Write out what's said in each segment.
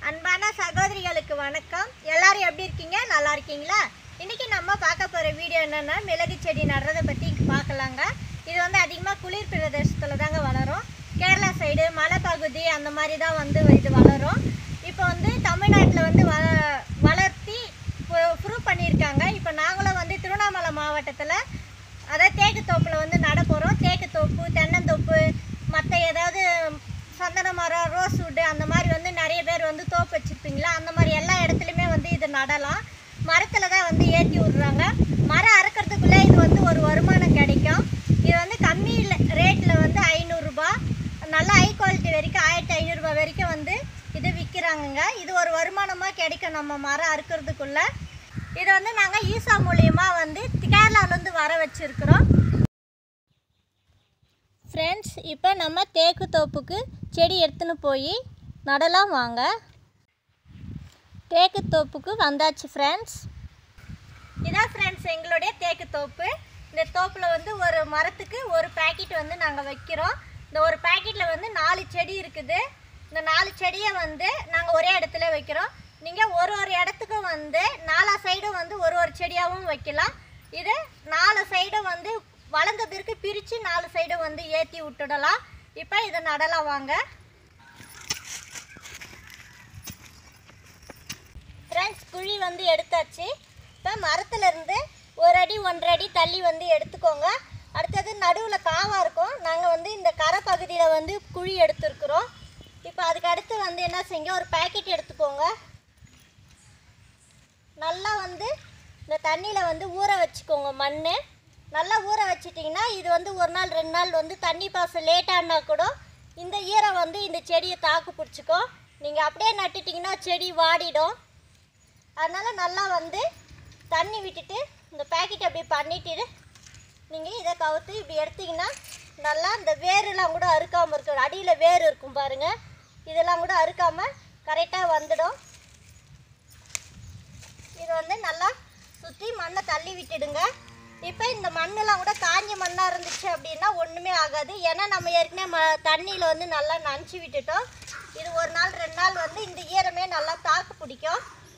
அன்பான சகோதரிகளுக்கு வணக்கம் எல்லாரும் எப்படி இருக்கீங்க நல்லா இருக்கீங்களா இன்னைக்கு நம்ம பார்க்க போகிற வீடியோ என்னன்னா மிளகு செடி நடுறதை பற்றி பார்க்கலாங்க இது வந்து அதிகமாக குளிர் பிரதேசத்தில் தாங்க வளரும் கேரளா சைடு மலைப்பகுதி அந்த மாதிரி தான் வந்து இது வளரும் இப்போ வந்து தமிழ்நாட்டில் வந்து வ வளர்த்தி ப்ரூவ் பண்ணியிருக்காங்க இப்போ நாங்களும் வந்து திருவண்ணாமலை மாவட்டத்தில் அதாவது தேக்கு தோப்பில் வந்து நட போகிறோம் தேக்கு தோப்பு தென்னந்தோப்பு மற்ற ஏதாவது சந்தன மரம் ரோஸ் வுட்டு அந்த மாதிரி வந்து நிறைய பேர் வந்து தோப்பு வச்சுருப்பீங்களா அந்த மாதிரி எல்லா இடத்துலையுமே வந்து இது நடலாம் மரத்தில் தான் வந்து ஏற்றி விட்றாங்க மரம் அறுக்கிறதுக்குள்ளே இது வந்து ஒரு வருமானம் கிடைக்கும் இது வந்து கம்மி ரேட்டில் வந்து ஐநூறுரூபா நல்ல ஹை குவாலிட்டி வரைக்கும் ஆயிரத்தி ஐநூறுரூபா வரைக்கும் வந்து இது விற்கிறாங்கங்க இது ஒரு வருமானமாக கிடைக்கும் நம்ம மரம் அறுக்கிறதுக்குள்ளே இது வந்து நாங்கள் ஈசா மூலியமா வந்து கேரளாவிலேருந்து வர வச்சுருக்குறோம் ஃப்ரெண்ட்ஸ் இப்போ நம்ம தேக்கு தோப்புக்கு செடி எடுத்துன்னு போய் நடலாம் வாங்க தேக்கு தோப்புக்கு வந்தாச்சு ஃப்ரெண்ட்ஸ் இதான் ஃப்ரெண்ட்ஸ் எங்களுடைய தேக்கு தோப்பு இந்த தோப்பில் வந்து ஒரு மரத்துக்கு ஒரு பேக்கெட் வந்து நாங்கள் வைக்கிறோம் இந்த ஒரு பேக்கெட்டில் வந்து நாலு செடி இருக்குது இந்த நாலு செடியை வந்து நாங்கள் ஒரே இடத்துல வைக்கிறோம் நீங்கள் ஒரு ஒரு இடத்துக்கும் வந்து நாலா சைடும் வந்து ஒரு ஒரு செடியாகவும் வைக்கலாம் இது நாலு சைடும் வந்து வளர்ந்த பிறகு பிரித்து நாலு சைடும் வந்து ஏற்றி விட்டுடலாம் இப்போ இதை நடலாம் வாங்க ஃப்ரெண்ட்ஸ் குழி வந்து எடுத்தாச்சு இப்போ மரத்துலேருந்து ஒரு அடி ஒன்றரை அடி தள்ளி வந்து எடுத்துக்கோங்க அடுத்தது நடுவில் காவாக இருக்கும் நாங்கள் வந்து இந்த கரை பகுதியில் வந்து குழி எடுத்துருக்குறோம் இப்போ அதுக்கு அடுத்து வந்து என்ன செய்யுங்க ஒரு பேக்கெட் எடுத்துக்கோங்க நல்லா வந்து இந்த தண்ணியில் வந்து ஊற வச்சுக்கோங்க மண் நல்லா ஊற வச்சிட்டிங்கன்னா இது வந்து ஒரு நாள் ரெண்டு நாள் வந்து தண்ணி பாசம் லேட்டானா கூட இந்த ஈரம் வந்து இந்த செடியை தாக்கு பிடிச்சிக்கும் நீங்கள் அப்படியே நட்டுட்டிங்கன்னா செடி வாடிடும் அதனால் நல்லா வந்து தண்ணி விட்டுட்டு இந்த பேக்கெட் அப்படி பண்ணிட்டு நீங்கள் இதை கவுத்து இப்படி எடுத்தீங்கன்னா நல்லா இந்த வேரெல்லாம் கூட அறுக்காமல் இருக்கும் அடியில் வேர் இருக்கும் பாருங்கள் இதெல்லாம் கூட அறுக்காமல் கரெக்டாக வந்துடும் இது வந்து நல்லா சுற்றி மண்ணை தள்ளி விட்டுடுங்க இப்போ இந்த மண்ணெல்லாம் கூட காஞ்ச மண்ணாக இருந்துச்சு அப்படின்னா ஒன்றுமே ஆகாது ஏன்னா நம்ம ஏற்கனவே ம தண்ணியில் வந்து நல்லா நனைச்சி விட்டுட்டோம் இது ஒரு நாள் ரெண்டு நாள் வந்து இந்த ஈரமே நல்லா தாக்கு பிடிக்கும்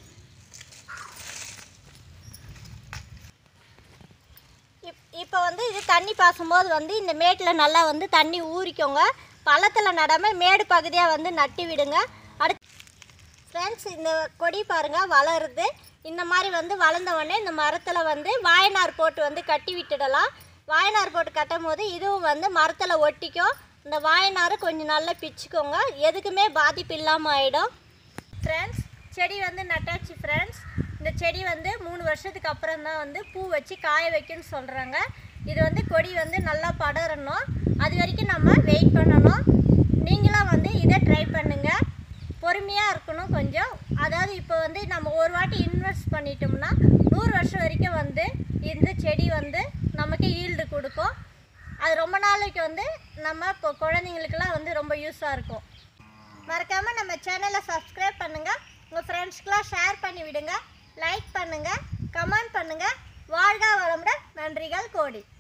இப் இப்போ வந்து இது தண்ணி பாசும்போது வந்து இந்த மேட்டில் நல்லா வந்து தண்ணி ஊறிக்கோங்க பள்ளத்தில் நடாமல் மேடு பகுதியாக வந்து நட்டி விடுங்க அடுத்து ஃப்ரெண்ட்ஸ் இந்த கொடி பாருங்கள் வளருது இந்த மாதிரி வந்து வளர்ந்த உடனே இந்த மரத்தில் வந்து வாயனார் போட்டு வந்து கட்டி விட்டுடலாம் வாயனார் போட்டு கட்டும் போது இதுவும் வந்து மரத்தில் ஒட்டிக்கும் இந்த வாயனார் கொஞ்சம் நல்லா பிச்சுக்கோங்க எதுக்குமே பாதிப்பு இல்லாமல் ஆகிடும் ஃப்ரெண்ட்ஸ் செடி வந்து நட்டாச்சு ஃப்ரெண்ட்ஸ் இந்த செடி வந்து மூணு வருஷத்துக்கு அப்புறம் தான் வந்து பூ வச்சு காய வைக்குன்னு சொல்கிறாங்க இது வந்து கொடி வந்து நல்லா படரணும் அது வரைக்கும் நம்ம வெயிட் பண்ணணும் நீங்களும் வந்து இதை ட்ரை பண்ணுங்கள் பொறுமையாக இருக்கணும் கொஞ்சம் அதாவது இப்போ வந்து நம்ம ஒரு வாட்டி இன்வெஸ்ட் பண்ணிட்டோம்னா நூறு வருஷம் வரைக்கும் வந்து இந்த செடி வந்து நமக்கு ஈல்டு கொடுக்கும் அது ரொம்ப நாளைக்கு வந்து நம்ம இப்போ குழந்தைங்களுக்கெல்லாம் வந்து ரொம்ப யூஸாக இருக்கும் மறக்காமல் நம்ம சேனலை சப்ஸ்கிரைப் பண்ணுங்கள் உங்கள் ஃப்ரெண்ட்ஸ்க்கெலாம் ஷேர் பண்ணி விடுங்க லைக் பண்ணுங்கள் கமெண்ட் பண்ணுங்கள் வாழ்க வளமுடன் நன்றிகள் கோடி